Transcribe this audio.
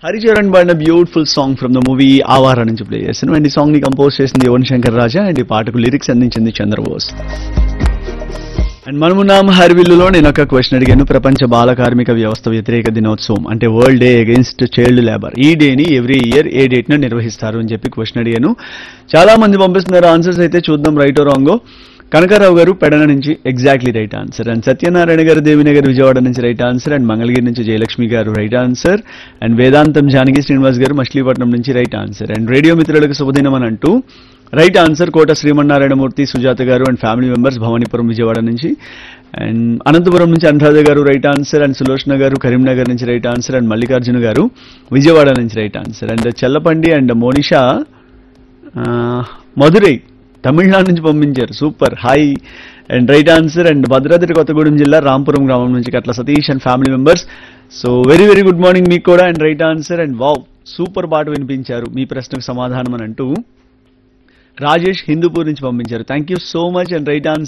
హరిచరణ్ పాడిన beautiful song from the movie Awara నుంచి play చేస్తాను అండ్ ఈ సాంగ్ ని కంపోజ్ చేసింది యువన్ శంకర్ రాజా అండ్ ఈ పాటకు లిరిక్స్ అందించింది చంద్రబోస్ అండ్ మనమున్నాం హర్విల్లులో నేను ఒక క్వశ్చన్ అడిగాను ప్రపంచ బాల కార్మిక వ్యవస్థ వ్యతిరేక దినోత్సవం అంటే world day against child labour ఈ డేని ఎవ్రీ ఇయర్ ఏ డేట్ ను నిర్వహిస్తారు అని చెప్పి క్వశ్చన్ అడిగాను చాలా మంది పంపిస్తున్నారు ఆన్సర్స్ అయితే చూద్దాం రైట్ రాంగో కనకారావు గారు పెడన నుంచి exactly right answer and Satyanarayana గారు దేవినగర్ విజయవాడ నుంచి రైట్ ఆన్సర్ అండ్ మంగళగిరి నుంచి జయలక్ష్మి గారు రైట్ ఆన్సర్ అండ్ వేదాంతం జానకి శ్రీనివాస్ గారు మచిలీపట్నం నుంచి రైట్ ఆన్సర్ అండ్ రేడియో మిత్రులకు శుభదినం అని అంటూ రైట్ ఆన్సర్ కోట శ్రీమన్నారాయణమూర్తి సుజాత గారు and family members Bhavanipuram Vijayawada నుంచి అండ్ అనంతపురం నుంచి అనురాధ గారు రైట్ ఆన్సర్ అండ్ సులోచన గారు కరీంనగర్ నుంచి రైట్ ఆన్సర్ అండ్ మల్లికార్జున గారు విజయవాడ నుంచి రైట్ ఆన్సర్ అండ్ చెల్లపండి అండ్ మోనిషా ఆ, మధురై తమిళనాడు నుంచి పంపించారు super hi and right answer and Bhadradri Kothagudem జిల్లా రాంపురం గ్రామం నుంచి Katla Satish and family members so very very good morning మీకు కూడా and right answer and wow super పాట వినిపించారు మీ ప్రశ్నకు సమాధానం అని అంటూ రాజేష్ హిందూపూర్ నుంచి పంపించారు thank you so much and right answer